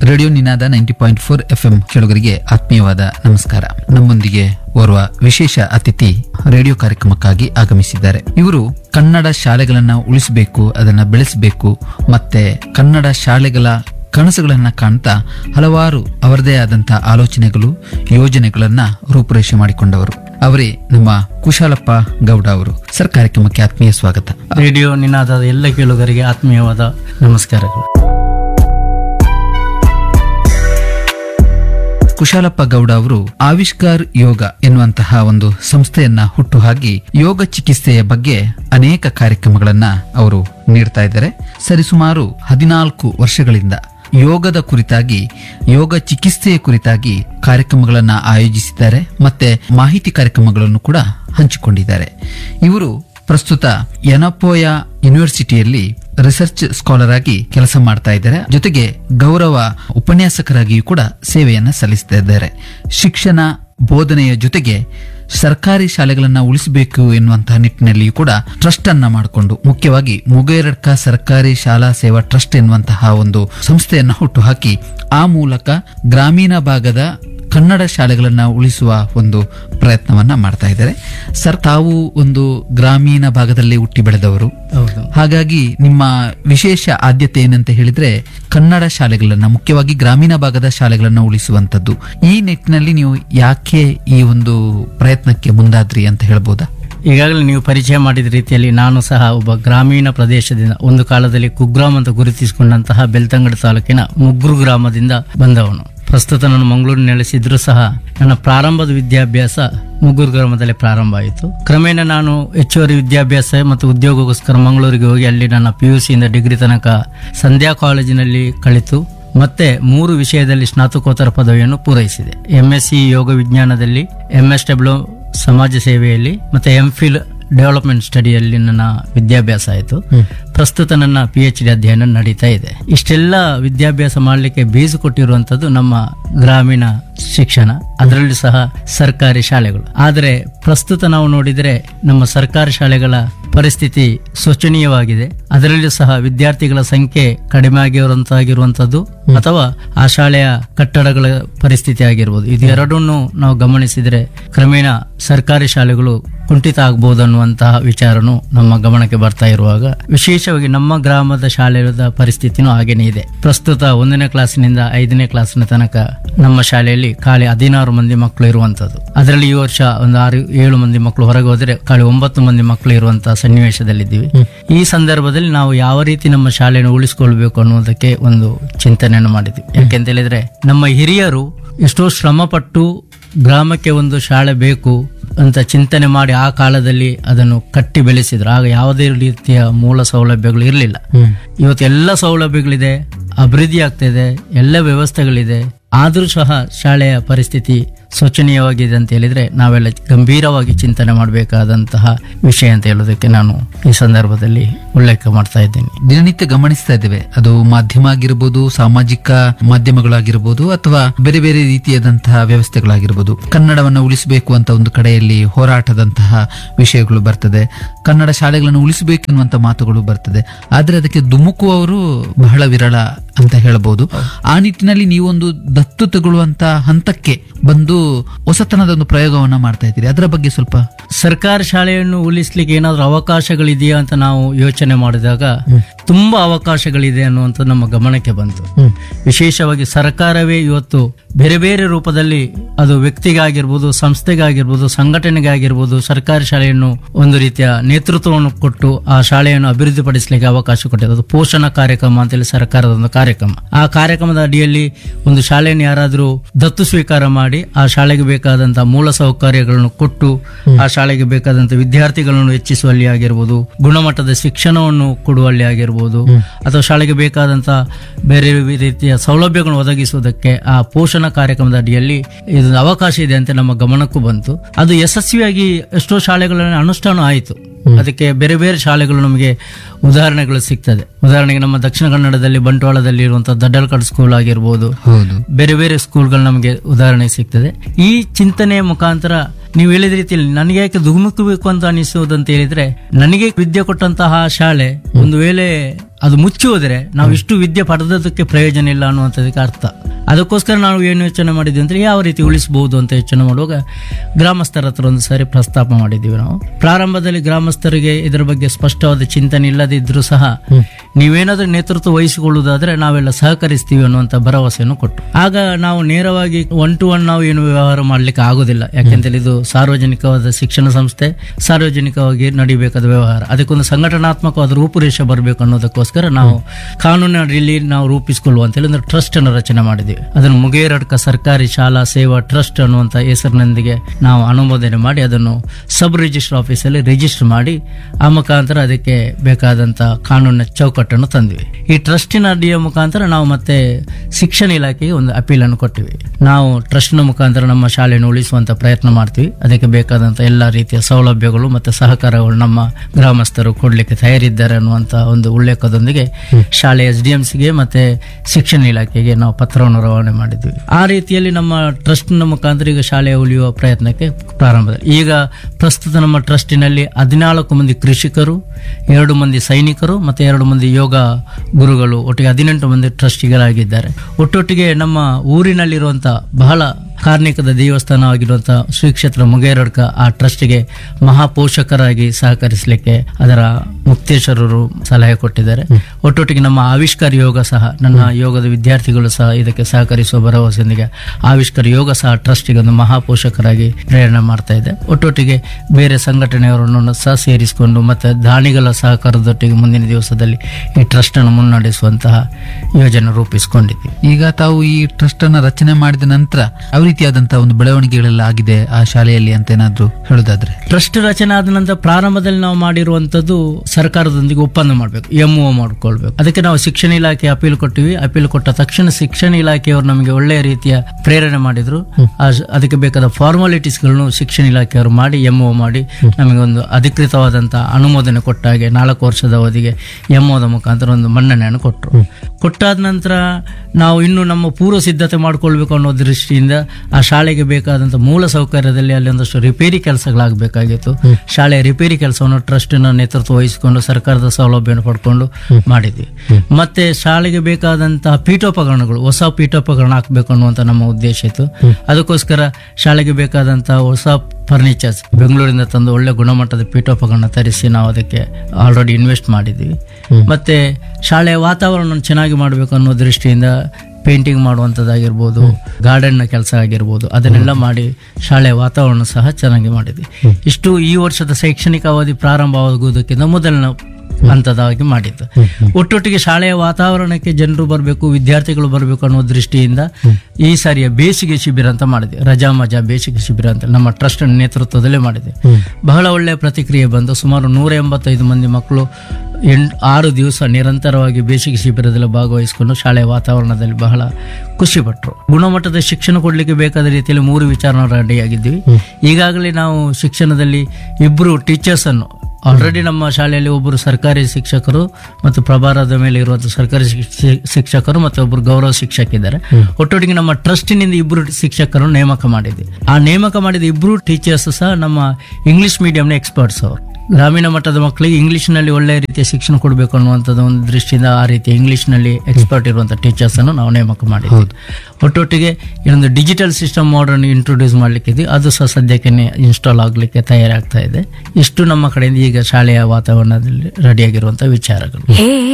radio Ninaada ninety point four F M ಕೇಳುಗರಿಗೆ ಆತ್ಮೀಯವಾದ ನಮಸ್ಕಾರ ನಮ್ಮೊಂದಿಗೆ ಓರ್ವ ವಿಶೇಷ ಅತಿಥಿ ರೇಡಿಯೋ ಕಾರ್ಯಕ್ರಮಕ್ಕಾಗಿ ಆಗಮಿಸಿದ್ದಾರೆ ಇವರು ಕನ್ನಡ ಶಾಲೆಗಳನ್ನ ಉಳಿಸಬೇಕು ಅದನ್ನ ಬೆಳೆಸಬೇಕು ಮತ್ತೆ ಕನ್ನಡ ಶಾಲೆಗಳ ಕನಸುಗಳನ್ನ ಕಾಣ್ತಾ ಹಲವಾರು ಅವರದೇ ಆದಂತಹ ಆಲೋಚನೆಗಳು ಯೋಜನೆಗಳನ್ನ ರೂಪುರೇಷೆ ಮಾಡಿಕೊಂಡವರು ಅವರೇ ನಮ್ಮ ಕುಶಾಲಪ್ಪ ಗೌಡ ಅವರು ಸರ್ ಕಾರ್ಯಕ್ರಮಕ್ಕೆ ಆತ್ಮೀಯ ಸ್ವಾಗತ ರೇಡಿಯೋ ನಿನಾದದ ಎಲ್ಲ ಕೇಳುಗರಿಗೆ ಆತ್ಮೀಯವಾದ ನಮಸ್ಕಾರಗಳು ಕುಶಾಲಪ್ಪ ಗೌಡ ಅವರು ಆವಿಷ್ಕಾರ್ ಯೋಗ ಎನ್ನುವಂತಹ ಒಂದು ಸಂಸ್ಥೆಯನ್ನ ಹುಟ್ಟುಹಾಕಿ ಯೋಗ ಚಿಕಿತ್ಸೆಯ ಬಗ್ಗೆ ಅನೇಕ ಕಾರ್ಯಕ್ರಮಗಳನ್ನ ಅವರು ನೀಡ್ತಾ ಇದ್ದಾರೆ ಸರಿಸುಮಾರು ಹದಿನಾಲ್ಕು ವರ್ಷಗಳಿಂದ ಯೋಗದ ಕುರಿತಾಗಿ ಯೋಗ ಚಿಕಿತ್ಸೆಯ ಕುರಿತಾಗಿ ಕಾರ್ಯಕ್ರಮಗಳನ್ನ ಆಯೋಜಿಸಿದ್ದಾರೆ ಮತ್ತೆ ಮಾಹಿತಿ ಕಾರ್ಯಕ್ರಮಗಳನ್ನು ಕೂಡ ಹಂಚಿಕೊಂಡಿದ್ದಾರೆ ಇವರು ಪ್ರಸ್ತುತ ಯನಪೋಯ ಯೂನಿವರ್ಸಿಟಿಯಲ್ಲಿ ರಿಸರ್ಚ್ ಸ್ಕಾಲರ್ ಆಗಿ ಕೆಲಸ ಮಾಡ್ತಾ ಇದ್ದಾರೆ ಜೊತೆಗೆ ಗೌರವ ಉಪನ್ಯಾಸಕರಾಗಿಯೂ ಕೂಡ ಸೇವೆಯನ್ನ ಸಲ್ಲಿಸ್ತಾ ಇದ್ದಾರೆ ಶಿಕ್ಷಣ ಬೋಧನೆಯ ಜೊತೆಗೆ ಸರ್ಕಾರಿ ಶಾಲೆಗಳನ್ನ ಉಳಿಸಬೇಕು ಎನ್ನುವಂತಹ ನಿಟ್ಟಿನಲ್ಲಿಯೂ ಕೂಡ ಟ್ರಸ್ಟ್ ಅನ್ನ ಮಾಡಿಕೊಂಡು ಮುಖ್ಯವಾಗಿ ಮುಗೇರಡ್ಕ ಸರ್ಕಾರಿ ಶಾಲಾ ಸೇವಾ ಟ್ರಸ್ಟ್ ಎನ್ನುವಂತಹ ಒಂದು ಸಂಸ್ಥೆಯನ್ನ ಹುಟ್ಟುಹಾಕಿ ಆ ಮೂಲಕ ಗ್ರಾಮೀಣ ಭಾಗದ ಕನ್ನಡ ಶಾಲೆಗಳನ್ನ ಉಳಿಸುವ ಒಂದು ಪ್ರಯತ್ನವನ್ನ ಮಾಡ್ತಾ ಇದ್ದಾರೆ ಸರ್ ತಾವು ಒಂದು ಗ್ರಾಮೀಣ ಭಾಗದಲ್ಲಿ ಹುಟ್ಟಿ ಬೆಳೆದವರು ಹೌದು ಹಾಗಾಗಿ ನಿಮ್ಮ ವಿಶೇಷ ಆದ್ಯತೆ ಏನಂತ ಹೇಳಿದ್ರೆ ಕನ್ನಡ ಶಾಲೆಗಳನ್ನ ಮುಖ್ಯವಾಗಿ ಗ್ರಾಮೀಣ ಭಾಗದ ಶಾಲೆಗಳನ್ನ ಉಳಿಸುವಂತದ್ದು ಈ ನಿಟ್ಟಿನಲ್ಲಿ ನೀವು ಯಾಕೆ ಈ ಒಂದು ಪ್ರಯತ್ನಕ್ಕೆ ಮುಂದಾದ್ರಿ ಅಂತ ಹೇಳ್ಬೋದಾ ಈಗಾಗಲೇ ನೀವು ಪರಿಚಯ ಮಾಡಿದ ರೀತಿಯಲ್ಲಿ ನಾನು ಸಹ ಒಬ್ಬ ಗ್ರಾಮೀಣ ಪ್ರದೇಶದಿಂದ ಒಂದು ಕಾಲದಲ್ಲಿ ಕುಗ್ರಾಮ ಅಂತ ಗುರುತಿಸಿಕೊಂಡಂತಹ ಬೆಳ್ತಂಗಡಿ ತಾಲೂಕಿನ ಮುಗ್ರು ಗ್ರಾಮದಿಂದ ಬಂದವನು ಪ್ರಸ್ತುತ ನಾನು ಮಂಗಳೂರು ನೆಲೆಸಿದ್ರು ಸಹ ನನ್ನ ಪ್ರಾರಂಭದ ವಿದ್ಯಾಭ್ಯಾಸ ಮುಗ್ಗೂರು ಗ್ರಾಮದಲ್ಲಿ ಪ್ರಾರಂಭ ಆಯಿತು ಕ್ರಮೇಣ ನಾನು ಹೆಚ್ಚುವರಿ ವಿದ್ಯಾಭ್ಯಾಸ ಮತ್ತು ಉದ್ಯೋಗಕ್ಕೋಸ್ಕರ ಮಂಗಳೂರಿಗೆ ಹೋಗಿ ಅಲ್ಲಿ ನನ್ನ ಪಿ ಯು ಸಿಯಿಂದ ಡಿಗ್ರಿ ತನಕ ಸಂಧ್ಯಾ ಕಾಲೇಜಿನಲ್ಲಿ ಕಳಿತು ಮತ್ತೆ ಮೂರು ವಿಷಯದಲ್ಲಿ ಸ್ನಾತಕೋತ್ತರ ಪದವಿಯನ್ನು ಪೂರೈಸಿದೆ ಎಂ ಎಸ್ ಸಿ ಯೋಗ ವಿಜ್ಞಾನದಲ್ಲಿ ಎಂ ಎಸ್ ಡಬ್ಲ್ಯೂ ಸಮಾಜ ಸೇವೆಯಲ್ಲಿ ಮತ್ತೆ ಎಂ ಫಿಲ್ ಡೆವಲಪ್ಮೆಂಟ್ ಸ್ಟಡಿಯಲ್ಲಿ ನನ್ನ ವಿದ್ಯಾಭ್ಯಾಸ ಆಯಿತು ಪ್ರಸ್ತುತ ನನ್ನ ಪಿ ಎಚ್ ಡಿ ಅಧ್ಯಯನ ನಡೀತಾ ಇದೆ ಇಷ್ಟೆಲ್ಲ ವಿದ್ಯಾಭ್ಯಾಸ ಮಾಡಲಿಕ್ಕೆ ಬೀಸು ಕೊಟ್ಟಿರುವಂತದ್ದು ನಮ್ಮ ಗ್ರಾಮೀಣ ಶಿಕ್ಷಣ ಅದರಲ್ಲಿ ಸಹ ಸರ್ಕಾರಿ ಶಾಲೆಗಳು ಆದರೆ ಪ್ರಸ್ತುತ ನಾವು ನೋಡಿದರೆ ನಮ್ಮ ಸರ್ಕಾರಿ ಶಾಲೆಗಳ ಪರಿಸ್ಥಿತಿ ಶೋಚನೀಯವಾಗಿದೆ ಅದರಲ್ಲೂ ಸಹ ವಿದ್ಯಾರ್ಥಿಗಳ ಸಂಖ್ಯೆ ಕಡಿಮೆ ಆಗಿರುವಂತಾಗಿರುವಂತದ್ದು ಅಥವಾ ಆ ಶಾಲೆಯ ಕಟ್ಟಡಗಳ ಪರಿಸ್ಥಿತಿ ಆಗಿರ್ಬೋದು ಇದು ಎರಡನ್ನೂ ನಾವು ಗಮನಿಸಿದರೆ ಕ್ರಮೇಣ ಸರ್ಕಾರಿ ಶಾಲೆಗಳು ಕುಂಠಿತ ಆಗಬಹುದು ಅನ್ನುವಂತಹ ವಿಚಾರನು ನಮ್ಮ ಗಮನಕ್ಕೆ ಬರ್ತಾ ಇರುವಾಗ ವಿಶೇಷವಾಗಿ ನಮ್ಮ ಗ್ರಾಮದ ಶಾಲೆಯ ಪರಿಸ್ಥಿತಿನೂ ಹಾಗೇನೆ ಇದೆ ಪ್ರಸ್ತುತ ಒಂದನೇ ಕ್ಲಾಸಿನಿಂದ ಐದನೇ ಕ್ಲಾಸಿನ ತನಕ ನಮ್ಮ ಶಾಲೆಯಲ್ಲಿ ಖಾಲಿ ಹದಿನಾರು ಮಂದಿ ಮಕ್ಕಳು ಇರುವಂತದ್ದು ಅದರಲ್ಲಿ ಈ ವರ್ಷ ಒಂದು ಆರು ಏಳು ಮಂದಿ ಮಕ್ಕಳು ಹೊರಗೆ ಹೋದರೆ ಖಾಲಿ ಒಂಬತ್ತು ಮಂದಿ ಮಕ್ಕಳು ಇರುವಂತಹ ಸನ್ನಿವೇಶದಲ್ಲಿದ್ದೀವಿ ಈ ಸಂದರ್ಭದಲ್ಲಿ ನಾವು ಯಾವ ರೀತಿ ನಮ್ಮ ಶಾಲೆಯನ್ನು ಉಳಿಸಿಕೊಳ್ಬೇಕು ಅನ್ನುವುದಕ್ಕೆ ಒಂದು ಚಿಂತನೆಯನ್ನು ಮಾಡಿದ್ವಿ ಯಾಕೆಂತ ಹೇಳಿದ್ರೆ ನಮ್ಮ ಹಿರಿಯರು ಎಷ್ಟೋ ಶ್ರಮಪಟ್ಟು ಗ್ರಾಮಕ್ಕೆ ಒಂದು ಶಾಲೆ ಬೇಕು ಅಂತ ಚಿಂತನೆ ಮಾಡಿ ಆ ಕಾಲದಲ್ಲಿ ಅದನ್ನು ಕಟ್ಟಿ ಬೆಳೆಸಿದ್ರು ಆಗ ಯಾವುದೇ ರೀತಿಯ ಮೂಲ ಸೌಲಭ್ಯಗಳು ಇರಲಿಲ್ಲ ಇವತ್ತು ಎಲ್ಲ ಸೌಲಭ್ಯಗಳಿದೆ ಅಭಿವೃದ್ಧಿ ಆಗ್ತಿದೆ ಎಲ್ಲ ವ್ಯವಸ್ಥೆಗಳಿದೆ ಆದರೂ ಸಹ ಶಾಲೆಯ ಪರಿಸ್ಥಿತಿ ಶೋಚನೀಯವಾಗಿದೆ ಅಂತ ಹೇಳಿದ್ರೆ ನಾವೆಲ್ಲ ಗಂಭೀರವಾಗಿ ಚಿಂತನೆ ಮಾಡಬೇಕಾದಂತಹ ವಿಷಯ ಅಂತ ಹೇಳೋದಕ್ಕೆ ನಾನು ಈ ಸಂದರ್ಭದಲ್ಲಿ ಉಲ್ಲೇಖ ಮಾಡ್ತಾ ಇದ್ದೀನಿ ದಿನನಿತ್ಯ ಗಮನಿಸ್ತಾ ಇದ್ದೇವೆ ಅದು ಮಾಧ್ಯಮ ಆಗಿರ್ಬೋದು ಸಾಮಾಜಿಕ ಮಾಧ್ಯಮಗಳಾಗಿರ್ಬೋದು ಅಥವಾ ಬೇರೆ ಬೇರೆ ರೀತಿಯಾದಂತಹ ವ್ಯವಸ್ಥೆಗಳಾಗಿರ್ಬೋದು ಕನ್ನಡವನ್ನು ಉಳಿಸಬೇಕು ಅಂತ ಒಂದು ಕಡೆಯಲ್ಲಿ ಹೋರಾಟದಂತಹ ವಿಷಯಗಳು ಬರ್ತದೆ ಕನ್ನಡ ಶಾಲೆಗಳನ್ನು ಉಳಿಸಬೇಕು ಎನ್ನುವಂತ ಮಾತುಗಳು ಬರ್ತದೆ ಆದ್ರೆ ಅದಕ್ಕೆ ಧುಮುಕುವವರು ಬಹಳ ವಿರಳ ಅಂತ ಹೇಳಬಹುದು ಆ ನಿಟ್ಟಿನಲ್ಲಿ ನೀವೊಂದು ದತ್ತು ತಗೊಳ್ಳುವಂತ ಹಂತಕ್ಕೆ ಬಂದು ಹೊಸತನದ ಒಂದು ಪ್ರಯೋಗವನ್ನ ಮಾಡ್ತಾ ಇದ್ದೀರಿ ಅದರ ಬಗ್ಗೆ ಸ್ವಲ್ಪ ಸರ್ಕಾರಿ ಶಾಲೆಯನ್ನು ಉಳಿಸ್ಲಿಕ್ಕೆ ಏನಾದ್ರೂ ಅವಕಾಶಗಳಿದೆಯಾ ಅಂತ ನಾವು ಯೋಚನೆ ಮಾಡಿದಾಗ ತುಂಬಾ ಅವಕಾಶಗಳಿದೆ ಅನ್ನುವಂಥದ್ದು ನಮ್ಮ ಗಮನಕ್ಕೆ ಬಂತು ವಿಶೇಷವಾಗಿ ಸರ್ಕಾರವೇ ಇವತ್ತು ಬೇರೆ ಬೇರೆ ರೂಪದಲ್ಲಿ ಅದು ವ್ಯಕ್ತಿಗಾಗಿರ್ಬೋದು ಸಂಸ್ಥೆಗಾಗಿರ್ಬೋದು ಸಂಘಟನೆಗಾಗಿರ್ಬೋದು ಸರ್ಕಾರಿ ಶಾಲೆಯನ್ನು ಒಂದು ರೀತಿಯ ನೇತೃತ್ವವನ್ನು ಕೊಟ್ಟು ಆ ಶಾಲೆಯನ್ನು ಅಭಿವೃದ್ಧಿಪಡಿಸಲಿಕ್ಕೆ ಅವಕಾಶ ಕೊಟ್ಟಿದೆ ಅದು ಪೋಷಣ ಕಾರ್ಯಕ್ರಮ ಅಂತೇಳಿ ಸರ್ಕಾರದ ಒಂದು ಕಾರ್ಯಕ್ರಮ ಆ ಕಾರ್ಯಕ್ರಮದ ಅಡಿಯಲ್ಲಿ ಒಂದು ಶಾಲೆಯನ್ನು ಯಾರಾದರೂ ದತ್ತು ಸ್ವೀಕಾರ ಮಾಡಿ ಆ ಶಾಲೆಗೆ ಬೇಕಾದಂತಹ ಮೂಲ ಸೌಕರ್ಯಗಳನ್ನು ಕೊಟ್ಟು ಆ ಶಾಲೆಗೆ ಬೇಕಾದಂತಹ ವಿದ್ಯಾರ್ಥಿಗಳನ್ನು ಹೆಚ್ಚಿಸುವಲ್ಲಿ ಆಗಿರ್ಬೋದು ಗುಣಮಟ್ಟದ ಶಿಕ್ಷಣವನ್ನು ಕೊಡುವಲ್ಲಿ ಆಗಿರ್ಬೋದು ಅಥವಾ ಶಾಲೆಗೆ ಬೇಕಾದಂತಹ ಬೇರೆ ರೀತಿಯ ಸೌಲಭ್ಯಗಳನ್ನು ಒದಗಿಸುವುದಕ್ಕೆ ಆ ಪೋಷಣ ಕಾರ್ಯಕ್ರಮದ ಅಡಿಯಲ್ಲಿ ಇದು ಅವಕಾಶ ಇದೆ ಅಂತ ನಮ್ಮ ಗಮನಕ್ಕೂ ಬಂತು ಅದು ಯಶಸ್ವಿಯಾಗಿ ಎಷ್ಟೋ ಶಾಲೆಗಳಲ್ಲಿ ಅನುಷ್ಠಾನ ಆಯಿತು ಅದಕ್ಕೆ ಬೇರೆ ಬೇರೆ ಶಾಲೆಗಳು ನಮಗೆ ಉದಾಹರಣೆಗಳು ಸಿಗ್ತದೆ ಉದಾಹರಣೆಗೆ ನಮ್ಮ ದಕ್ಷಿಣ ಕನ್ನಡದಲ್ಲಿ ಬಂಟ್ವಾಳದಲ್ಲಿ ಇರುವಂತಹ ದಡ್ಡಲ್ಕಡ್ ಸ್ಕೂಲ್ ಆಗಿರ್ಬೋದು ಹೌದು ಬೇರೆ ಬೇರೆ ಸ್ಕೂಲ್ಗಳು ನಮಗೆ ಉದಾಹರಣೆ ಸಿಗ್ತದೆ ಈ ಚಿಂತನೆಯ ಮುಖಾಂತರ ನೀವು ಹೇಳಿದ ರೀತಿಯಲ್ಲಿ ನನಗೆ ಯಾಕೆ ಧುಮುಕಬೇಕು ಅಂತ ಅನಿಸುವುದಂತ ಹೇಳಿದ್ರೆ ನನಗೆ ವಿದ್ಯೆ ಕೊಟ್ಟಂತಹ ಶಾಲೆ ಒಂದು ವೇಳೆ ಅದು ಮುಚ್ಚಿ ಹೋದರೆ ನಾವು ಇಷ್ಟು ವಿದ್ಯೆ ಪಡೆದದಕ್ಕೆ ಪ್ರಯೋಜನ ಇಲ್ಲ ಅನ್ನುವಂಥದ್ದಕ್ಕೆ ಅರ್ಥ ಅದಕ್ಕೋಸ್ಕರ ನಾವು ಏನು ಯೋಚನೆ ಮಾಡಿದ್ವಿ ಅಂದ್ರೆ ಯಾವ ರೀತಿ ಉಳಿಸಬಹುದು ಅಂತ ಯೋಚನೆ ಮಾಡುವಾಗ ಗ್ರಾಮಸ್ಥರ ಹತ್ರ ಒಂದು ಸಾರಿ ಪ್ರಸ್ತಾಪ ಮಾಡಿದ್ದೀವಿ ನಾವು ಪ್ರಾರಂಭದಲ್ಲಿ ಗ್ರಾಮಸ್ಥರಿಗೆ ಇದರ ಬಗ್ಗೆ ಸ್ಪಷ್ಟವಾದ ಚಿಂತನೆ ಇಲ್ಲದಿದ್ರೂ ಸಹ ನೀವೇನಾದ್ರೂ ನೇತೃತ್ವ ವಹಿಸಿಕೊಳ್ಳುವುದಾದ್ರೆ ನಾವೆಲ್ಲ ಸಹಕರಿಸ್ತೀವಿ ಅನ್ನುವಂಥ ಭರವಸೆಯನ್ನು ಕೊಟ್ಟು ಆಗ ನಾವು ನೇರವಾಗಿ ಒನ್ ಟು ಒನ್ ನಾವು ಏನು ವ್ಯವಹಾರ ಮಾಡ್ಲಿಕ್ಕೆ ಆಗೋದಿಲ್ಲ ಯಾಕೆಂತೇಳಿ ಇದು ಸಾರ್ವಜನಿಕವಾದ ಶಿಕ್ಷಣ ಸಂಸ್ಥೆ ಸಾರ್ವಜನಿಕವಾಗಿ ನಡಿಬೇಕಾದ ವ್ಯವಹಾರ ಅದಕ್ಕೊಂದು ಸಂಘಟನಾತ್ಮಕವಾದ ರೂಪುರೇಷೆ ಬರಬೇಕು ಅನ್ನೋದಕ್ಕೋಸ್ಕರ ನಾವು ಕಾನೂನಿನ ಅಡಿಯಲ್ಲಿ ನಾವು ರೂಪಿಸಿಕೊಳ್ಳುವ ಅಂತೇಳಿ ಒಂದು ಟ್ರಸ್ಟ್ ಅನ್ನು ರಚನೆ ಮಾಡಿದ್ದೀವಿ ಅದನ್ನು ಮುಗೇರಡ್ಕ ಸರ್ಕಾರಿ ಶಾಲಾ ಸೇವಾ ಟ್ರಸ್ಟ್ ಅನ್ನುವಂಥ ಹೆಸರಿನೊಂದಿಗೆ ನಾವು ಅನುಮೋದನೆ ಮಾಡಿ ಅದನ್ನು ಸಬ್ ರಿಜಿಸ್ಟರ್ ಆಫೀಸಲ್ಲಿ ರಿಜಿಸ್ಟರ್ ಮಾಡಿ ಆ ಮುಖಾಂತರ ಅದಕ್ಕೆ ಬೇಕಾದಂತ ಕಾನೂನಿನ ಚೌಕಟ್ಟನ್ನು ತಂದ್ವಿ ಈ ಟ್ರಸ್ಟಿನ ಅಡಿಯ ಮುಖಾಂತರ ನಾವು ಮತ್ತೆ ಶಿಕ್ಷಣ ಇಲಾಖೆಗೆ ಒಂದು ಅಪೀಲ್ ಅನ್ನು ಕೊಟ್ಟಿವಿ ನಾವು ಟ್ರಸ್ಟ್ನ ಮುಖಾಂತರ ನಮ್ಮ ಶಾಲೆಯನ್ನು ಉಳಿಸುವಂತ ಪ್ರಯತ್ನ ಮಾಡ್ತೀವಿ ಅದಕ್ಕೆ ಬೇಕಾದಂತ ಎಲ್ಲ ರೀತಿಯ ಸೌಲಭ್ಯಗಳು ಮತ್ತೆ ಸಹಕಾರಗಳು ನಮ್ಮ ಗ್ರಾಮಸ್ಥರು ಕೊಡ್ಲಿಕ್ಕೆ ತಯಾರಿದ್ದಾರೆ ಅನ್ನುವಂತ ಒಂದು ಉಲ್ಲೇಖದೊಂದಿಗೆ ಶಾಲೆ ಎಸ್ ಡಿ ಗೆ ಮತ್ತೆ ಶಿಕ್ಷಣ ಇಲಾಖೆಗೆ ನಾವು ಪತ್ರವನ್ನು ರವಾನೆ ಮಾಡಿದ್ವಿ ಆ ರೀತಿಯಲ್ಲಿ ನಮ್ಮ ಟ್ರಸ್ಟ್ನ ಮುಖಾಂತರ ಈಗ ಶಾಲೆ ಉಳಿಯುವ ಪ್ರಯತ್ನಕ್ಕೆ ಪ್ರಾರಂಭದಲ್ಲಿ ಈಗ ಪ್ರಸ್ತುತ ನಮ್ಮ ಟ್ರಸ್ಟಿನಲ್ಲಿ ಹದಿನಾಲ್ಕು ಮಂದಿ ಕೃಷಿಕರು ಎರಡು ಮಂದಿ ಸೈನಿಕರು ಮತ್ತೆ ಎರಡು ಮಂದಿ ಯೋಗ ಗುರುಗಳು ಒಟ್ಟಿಗೆ ಹದಿನೆಂಟು ಮಂದಿ ಟ್ರಸ್ಟಿಗಳಾಗಿದ್ದಾರೆ ಒಟ್ಟೊಟ್ಟಿಗೆ ನಮ್ಮ ಊರಿನಲ್ಲಿರುವಂತ ಬಹಳ ಕಾರ್ಣಿಕದ ದೇವಸ್ಥಾನವಾಗಿರುವಂತಹ ಶ್ರೀ ಕ್ಷೇತ್ರ ಮುಗೇರಡ್ಕ ಆ ಟ್ರಸ್ಟ್ಗೆ ಮಹಾಪೋಷಕರಾಗಿ ಸಹಕರಿಸಲಿಕ್ಕೆ ಅದರ ಮುಕ್ತೇಶ್ವರರು ಸಲಹೆ ಕೊಟ್ಟಿದ್ದಾರೆ ಒಟ್ಟೊಟ್ಟಿಗೆ ನಮ್ಮ ಆವಿಷ್ಕಾರ ಯೋಗ ಸಹ ನನ್ನ ಯೋಗದ ವಿದ್ಯಾರ್ಥಿಗಳು ಸಹ ಇದಕ್ಕೆ ಸಹಕರಿಸುವ ಭರವಸೆಯೊಂದಿಗೆ ಆವಿಷ್ಕಾರ ಯೋಗ ಸಹ ಟ್ರಸ್ಟ್ಗೆ ಒಂದು ಮಹಾಪೋಷಕರಾಗಿ ಪ್ರೇರಣೆ ಮಾಡ್ತಾ ಇದೆ ಒಟ್ಟೊಟ್ಟಿಗೆ ಬೇರೆ ಸಂಘಟನೆಯವರನ್ನು ಸಹ ಸೇರಿಸಿಕೊಂಡು ಮತ್ತೆ ದಾನಿಗಳ ಸಹಕಾರದೊಟ್ಟಿಗೆ ಮುಂದಿನ ದಿವಸದಲ್ಲಿ ಈ ಟ್ರಸ್ಟ್ ಅನ್ನು ಮುನ್ನಡೆಸುವಂತಹ ಯೋಜನೆ ರೂಪಿಸಿಕೊಂಡಿದ್ದೀವಿ ಈಗ ತಾವು ಈ ಟ್ರಸ್ಟ್ ಅನ್ನ ರಚನೆ ಮಾಡಿದ ನಂತರ ಯಾವ ರೀತಿಯಾದಂತಹ ಒಂದು ಬೆಳವಣಿಗೆಗಳೆಲ್ಲ ಆಗಿದೆ ಆ ಶಾಲೆಯಲ್ಲಿ ಅಂತ ಏನಾದ್ರು ಹೇಳುದಾದ್ರೆ ಟ್ರಸ್ಟ್ ರಚನೆ ಆದ ನಂತರ ಪ್ರಾರಂಭದಲ್ಲಿ ನಾವು ಮಾಡಿರುವಂತದ್ದು ಸರ್ಕಾರದೊಂದಿಗೆ ಒಪ್ಪಂದ ಮಾಡಬೇಕು ಎಂ ಒ ಮಾಡ್ಕೊಳ್ಬೇಕು ಅದಕ್ಕೆ ನಾವು ಶಿಕ್ಷಣ ಇಲಾಖೆ ಅಪೀಲ್ ಕೊಟ್ಟಿವಿ ಅಪೀಲ್ ಕೊಟ್ಟ ತಕ್ಷಣ ಶಿಕ್ಷಣ ಇಲಾಖೆಯವರು ನಮಗೆ ಒಳ್ಳೆಯ ರೀತಿಯ ಪ್ರೇರಣೆ ಮಾಡಿದ್ರು ಆ ಶ- ಅದಕ್ಕೆ ಬೇಕಾದ ಫಾರ್ಮಾಲಿಟೀಸ್ ಗಳನ್ನು ಶಿಕ್ಷಣ ಇಲಾಖೆಯವರು ಮಾಡಿ ಎಂ ಒ ಮಾಡಿ ನಮಗೆ ಒಂದು ಅಧಿಕೃತವಾದಂತಹ ಅನುಮೋದನೆ ಕೊಟ್ಟ ಹಾಗೆ ನಾಲ್ಕು ವರ್ಷದ ಅವಧಿಗೆ ಎಂ ಒದ ಮುಖಾಂತರ ಒಂದು ಮನ್ನಣೆಯನ್ನು ಕೊಟ್ಟರು ಕೊಟ್ಟಾದ ನಂತರ ನಾವು ಇನ್ನು ನಮ್ಮ ಪೂರ್ವ ಸಿದ್ಧತೆ ಮಾಡ್ಕೊಳ್ಬೇಕು ಅನ್ನೋ ದೃಷ್ಟಿಯಿಂದ ಆ ಶಾಲೆಗೆ ಬೇಕಾದಂತ ಮೂಲ ಸೌಕರ್ಯದಲ್ಲಿ ಅಲ್ಲಿ ಒಂದಷ್ಟು ರಿಪೇರಿ ಕೆಲಸಗಳಾಗಬೇಕಾಗಿತ್ತು ಶಾಲೆಯ ರಿಪೇರಿ ಕೆಲಸವನ್ನು ಟ್ರಸ್ಟಿನ ನೇತೃತ್ವ ವಹಿಸಿಕೊಂಡು ಸರ್ಕಾರದ ಸೌಲಭ್ಯವನ್ನು ಪಡ್ಕೊಂಡು ಮಾಡಿದ್ವಿ ಮತ್ತೆ ಶಾಲೆಗೆ ಬೇಕಾದಂತಹ ಪೀಠೋಪಕರಣಗಳು ಹೊಸ ಪೀಠೋಪಕರಣ ಹಾಕಬೇಕು ಅನ್ನುವಂತ ನಮ್ಮ ಉದ್ದೇಶ ಇತ್ತು ಅದಕ್ಕೋಸ್ಕರ ಶಾಲೆಗೆ ಬೇಕಾದಂತಹ ಹೊಸ ಫರ್ನಿಚರ್ಸ್ ಬೆಂಗಳೂರಿಂದ ತಂದು ಒಳ್ಳೆ ಗುಣಮಟ್ಟದ ಪೀಠೋಪಕರಣ ತರಿಸಿ ನಾವು ಅದಕ್ಕೆ ಆಲ್ರೆಡಿ ಇನ್ವೆಸ್ಟ್ ಮಾಡಿದ್ವಿ ಮತ್ತೆ ಶಾಲೆಯ ವಾತಾವರಣ ಚೆನ್ನಾಗಿ ಮಾಡಬೇಕು ಅನ್ನೋ ದೃಷ್ಟಿಯಿಂದ ಪೇಂಟಿಂಗ್ ಮಾಡುವಂಥದ್ದಾಗಿರ್ಬೋದು ಗಾರ್ಡನ್ನ ಕೆಲಸ ಆಗಿರ್ಬೋದು ಅದನ್ನೆಲ್ಲ ಮಾಡಿ ಶಾಲೆಯ ವಾತಾವರಣ ಸಹ ಚೆನ್ನಾಗಿ ಮಾಡಿದ್ವಿ ಇಷ್ಟು ಈ ವರ್ಷದ ಶೈಕ್ಷಣಿಕ ಅವಧಿ ಪ್ರಾರಂಭವಾಗುವುದಕ್ಕಿಂತ ಮೊದಲಿನ ಹಂತದಾಗಿ ಮಾಡಿದ್ದು ಒಟ್ಟೊಟ್ಟಿಗೆ ಶಾಲೆಯ ವಾತಾವರಣಕ್ಕೆ ಜನರು ಬರಬೇಕು ವಿದ್ಯಾರ್ಥಿಗಳು ಬರಬೇಕು ಅನ್ನೋ ದೃಷ್ಟಿಯಿಂದ ಈ ಸಾರಿಯ ಬೇಸಿಗೆ ಶಿಬಿರ ಅಂತ ಮಾಡಿದ್ವಿ ರಜಾ ಮಜಾ ಬೇಸಿಗೆ ಶಿಬಿರ ಅಂತ ನಮ್ಮ ಟ್ರಸ್ಟ್ ನೇತೃತ್ವದಲ್ಲೇ ಮಾಡಿದ್ವಿ ಬಹಳ ಒಳ್ಳೆಯ ಪ್ರತಿಕ್ರಿಯೆ ಬಂದು ಸುಮಾರು ನೂರ ಎಂಬತ್ತೈದು ಮಂದಿ ಮಕ್ಕಳು ಎಂಟು ಆರು ದಿವಸ ನಿರಂತರವಾಗಿ ಬೇಸಿಗೆ ಶಿಬಿರದಲ್ಲಿ ಭಾಗವಹಿಸಿಕೊಂಡು ಶಾಲೆಯ ವಾತಾವರಣದಲ್ಲಿ ಬಹಳ ಖುಷಿ ಪಟ್ಟರು ಗುಣಮಟ್ಟದ ಶಿಕ್ಷಣ ಕೊಡಲಿಕ್ಕೆ ಬೇಕಾದ ರೀತಿಯಲ್ಲಿ ಮೂರು ವಿಚಾರ ರೆಡಿಯಾಗಿದ್ದೀವಿ ಈಗಾಗಲೇ ನಾವು ಶಿಕ್ಷಣದಲ್ಲಿ ಇಬ್ಬರು ಟೀಚರ್ಸ್ ಅನ್ನು ಆಲ್ರೆಡಿ ನಮ್ಮ ಶಾಲೆಯಲ್ಲಿ ಒಬ್ಬರು ಸರ್ಕಾರಿ ಶಿಕ್ಷಕರು ಮತ್ತು ಪ್ರಭಾರದ ಮೇಲೆ ಇರುವಂತಹ ಸರ್ಕಾರಿ ಶಿಕ್ಷ- ಶಿಕ್ಷಕರು ಮತ್ತು ಒಬ್ಬರು ಗೌರವ ಶಿಕ್ಷಕಿದ್ದಾರೆ ಒಟ್ಟೊಟ್ಟಿಗೆ ನಮ್ಮ ಟ್ರಸ್ಟಿನಿಂದ ಇಬ್ಬರು ಶಿಕ್ಷಕರು ನೇಮಕ ಮಾಡಿದ್ವಿ ಆ ನೇಮಕ ಮಾಡಿದ ಇಬ್ಬರು ಟೀಚರ್ಸ್ ಸಹ ನಮ್ಮ ಇಂಗ್ಲಿಷ್ ಮೀಡಿಯಂನ ಎಕ್ಸ್ಪರ್ಟ್ಸ್ ಅವರು ಗ್ರಾಮೀಣ ಮಟ್ಟದ ಮಕ್ಕಳಿಗೆ ಇಂಗ್ಲಿಷ್ನಲ್ಲಿ ಒಳ್ಳೆಯ ರೀತಿಯ ಶಿಕ್ಷಣ ಕೊಡಬೇಕು ಅನ್ನುವಂಥದ್ದು ಒಂದು ದೃಷ್ಟಿಯಿಂದ ಆ ರೀತಿಯ ಇಂಗ್ಲಿಷ್ನಲ್ಲಿ ಎಕ್ಸ್ಪರ್ಟ್ ಇರುವಂಥ ಟೀಚರ್ಸ್ ಅನ್ನು ನಾವು ನೇಮಕ ಮಾಡಿದ್ವಿ ಒಟ್ಟೊಟ್ಟಿಗೆ ಇನ್ನೊಂದು ಡಿಜಿಟಲ್ ಸಿಸ್ಟಮ್ ಮಾಡರ್ನ್ ಇಂಟ್ರೊಡ್ಯೂಸ್ ಮಾಡ್ಲಿಕ್ಕಿದ್ವಿ ಅದು ಸಹ ಸದ್ಯಕ್ಕೆ ಇನ್ಸ್ಟಾಲ್ ಆಗಲಿಕ್ಕೆ ತಯಾರಾಗ್ತಾ ಇದೆ ಇಷ್ಟು ನಮ್ಮ ಕಡೆಯಿಂದ ಈಗ ಶಾಲೆಯ ವಾತಾವರಣದಲ್ಲಿ ರೆಡಿಯಾಗಿರುವಂಥ ವಿಚಾರಗಳು ಹೇ